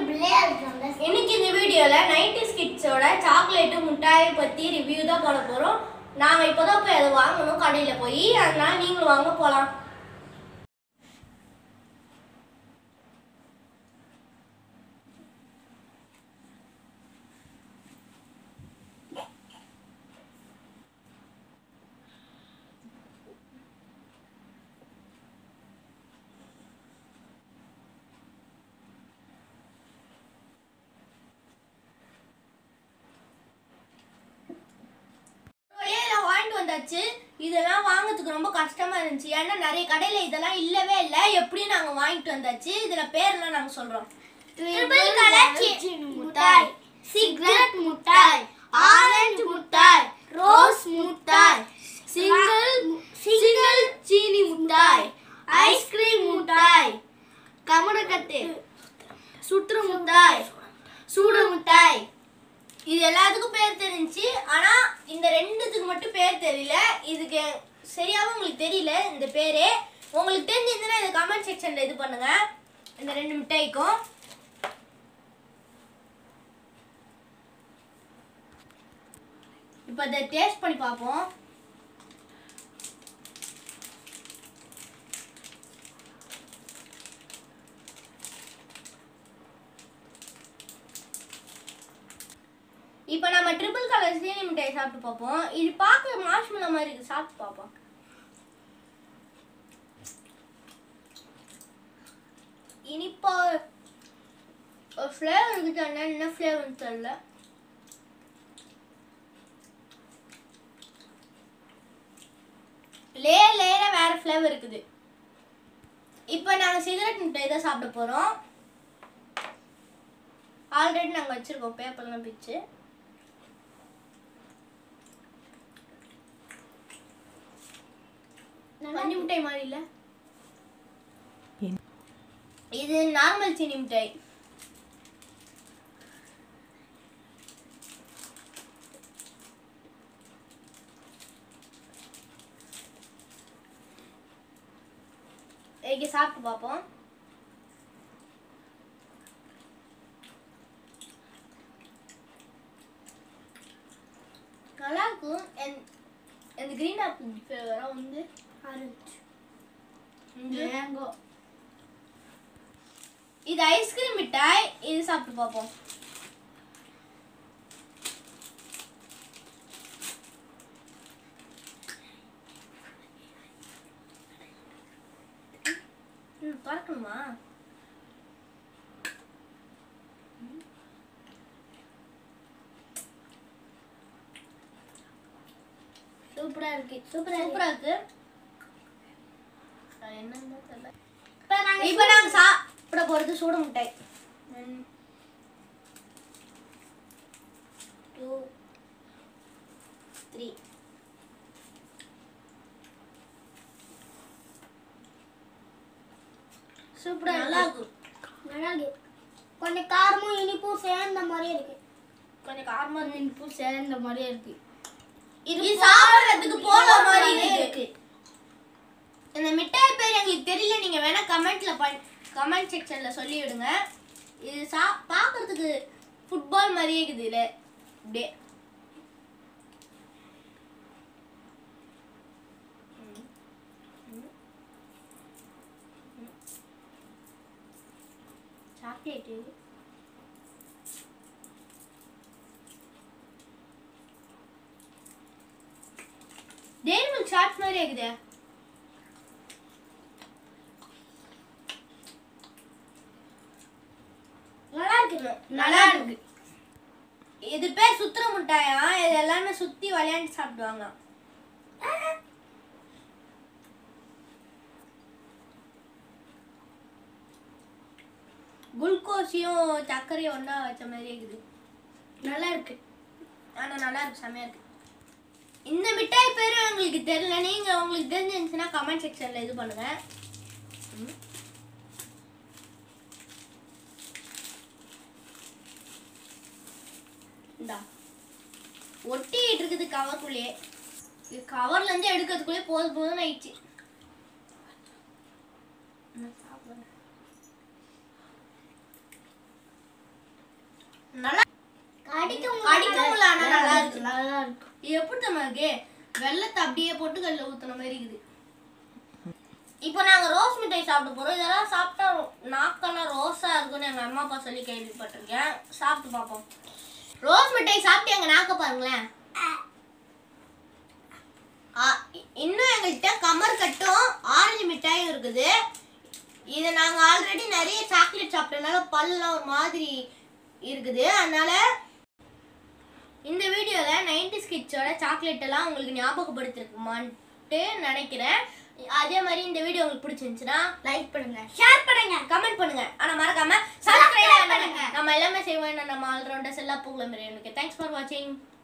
இன்னைக்கு இந்த வீடியோல நைன்டி கிட்ஸோட சாக்லேட்டு முட்டாயை பத்தி ரிவ்யூ தான் பண்ண போறோம் நாங்க இப்போதான் போய் அதை வாங்கணும் கடையில போய் அதனால நீங்களும் வாங்க போலாம் வழியா இதெல்லாம் வாங்கிட்டு வந்தாச்சு இதெல்லாம் வாங்குறதுக்கு ரொம்ப கஷ்டமா இருந்துச்சு ஏன்னா நிறைய கடையில இதெல்லாம் இல்லவே இல்லை எப்படியும் நாங்க வாங்கிட்டு வந்தாச்சு இதுல பேர்லாம் நாங்க சொல்றோம் ட்ரிபிள் கலர் சீனி முட்டாய் சிகரெட் முட்டாய் ஆரஞ்சு முட்டாய் ரோஸ் முட்டாய் சிங்கிள் சிங்கிள் சீனி முட்டாய் ஐஸ்கிரீம் முட்டாய் கமடக்கட்டு சுற்று முட்டாய் சூடு முட்டாய் இது எல்லாத்துக்கும் பேர் தெரிஞ்சுச்சு ஆனா இந்த ரெண்டுத்துக்கு மட்டும் பேர் தெரியல இதுக்கு சரியாவும் உங்களுக்கு தெரியல இந்த பேரே உங்களுக்கு தெரிஞ்சிருந்தா இந்த கமெண்ட் செக்ஷன்ல இது பண்ணுங்க இந்த ரெண்டு மிட்டாய்க்கும் இப்போ அதை டேஸ்ட் பண்ணி பார்ப்போம் இப்போ நம்ம ட்ரிபிள் கலர் சீனி மிட்டாய் சாப்பிட்டு பார்ப்போம் இது பார்க்க மாஷ்மெல்லோ மாதிரி இருக்கு சாப்பிட்டு பார்ப்போம் இனிப்பா ஒரு ஃப்ளேவர் இருக்குது ஆனால் என்ன ஃப்ளேவர்னு தெரியல லேயர் லேயராக வேற ஃப்ளேவர் இருக்குது இப்போ நாங்கள் சிகரெட் மிட்டாய் தான் சாப்பிட போகிறோம் ஆல்ரெடி நாங்கள் வச்சுருக்கோம் பேப்பர்லாம் பிச்சு பஞ்சு மிட்டாய் மாதிரி இல்ல இது நார்மல் சீனி மிட்டாய் இங்க சாப்பிட்டு பார்ப்போம் நல்லா இருக்கும் and இந்த கிரீன் ஆப்பிள் ஃப்ளேவராக வந்து ஆரஞ்சு மேங்கோ இது ஐஸ்கிரீம் மிட்டாய் இது சாப்பிட்டு பார்ப்போம் ம், திறக்கணுமா சூப்பரா இருக்கு சூப்பரா சூப்பரா இருக்கு அது என்னன்னு தெரியல இப்போ நாங்க சாப்பிட போறது சூட முட்டாய் டூ த்ரீ சூப்பரா நல்லா இருக்கும் நல்லா இருக்கு கொஞ்சம் காரமும் இனிப்பும் சேர்ந்த மாதிரியே இருக்கு கொஞ்சம் காரமா இனிப்பும் சேர்ந்த மாதிரியே இருக்கு இது சாப்பிடுறதுக்கு போல மாதிரி இருக்கு இந்த மிட்டாய் பேர் எங்களுக்கு தெரியல நீங்க வேணா கமெண்ட்ல கமெண்ட் செக்ஷன்ல சொல்லி விடுங்க இது சா பார்க்கிறதுக்கு ஃபுட்பால் மாதிரியே இருக்குது இல்ல இப்படியே சாக்லேட்டு டேரி மில்க் ஷார்ட்ஸ் மாதிரி இருக்குது நல்லா இருக்கு நல்லா இருக்கு இது பேர் சுத்துற முட்டாயா இது எல்லாமே சுத்தி விளையாண்டு சாப்பிடுவாங்க குளுக்கோஸையும் சர்க்கரையும் ஒண்ணா வச்ச மாதிரி இருக்குது நல்லா இருக்கு ஆனா நல்லா இருக்கு செமையா இருக்கு இந்த மிட்டாய் பேரு உங்களுக்கு தெரியல நீங்க உங்களுக்கு தெரிஞ்சிருந்துச்சுன்னா கமெண்ட் செக்ஷன்ல இது பண்ணுங்க ம். இந்தா ஒட்டிட்டு இருக்குது கவருக்குள்ளேயே இது கவர்ல இருந்து எடுக்கிறதுக்குள்ளே போதும் போதும்னு ஆயிடுச்சு நான் சாப்பிடுறேன். நல்லா கடிக்கும் கடிக்கவும்ல ஆனா நல்லா இருக்கு நல்லா இருக்கு இது எப்படி தெரியுமா இருக்கு வெள்ளத்தை அப்படியே போட்டு கல்ல ஊத்துன மாதிரி இருக்குது இப்போ நாங்க ரோஸ் மிட்டாய் சாப்பிட போறோம் இதெல்லாம் சாப்பிட்டா ரொ- நாக்கெல்லாம் ரோஸா இருக்கும்னு எங்க அம்மா அப்பா சொல்லி கேள்விப்பட்டிருக்கேன் சாப்பிட்டு பார்ப்போம் ரோஸ் மிட்டாய் சாப்பிட்டு எங்க நாக்க பாருங்களேன் ஆ, இ- இன்னும் எங்கள்கிட்ட கமர் கட்டும் ஆரஞ்சு மிட்டாயும் இருக்குது இது நாங்க ஆல்ரெடி நிறைய சாக்லேட் சாப்பிட்டனால பல்லாம் ஒரு மாதிரி இருக்குது அதனால இந்த வீடியோவில் நைன்டி கிட்ஸோட சாக்லேட் எல்லாம் உங்களுக்கு ஞாபகப்படுத்திருக்குமான்ட்டு நினைக்கிறேன் அதே மாதிரி இந்த வீடியோ உங்களுக்கு பிடிச்சிருந்துச்சுன்னா லைக் பண்ணுங்க ஷேர் பண்ணுங்க கமெண்ட் பண்ணுங்க ஆனா மறக்காம Subscribe சப்ஸ்கிரைப் பண்ணுங்க பண்ணுங்க. நம்ம எல்லாமே செய்வோம் என்ன நம்ம ஆல்ரவுண்டர்ஸ் எல்லாம் பூங்குளம் எனக்கு தேங்க்ஸ் ஃபார் வாட்சிங்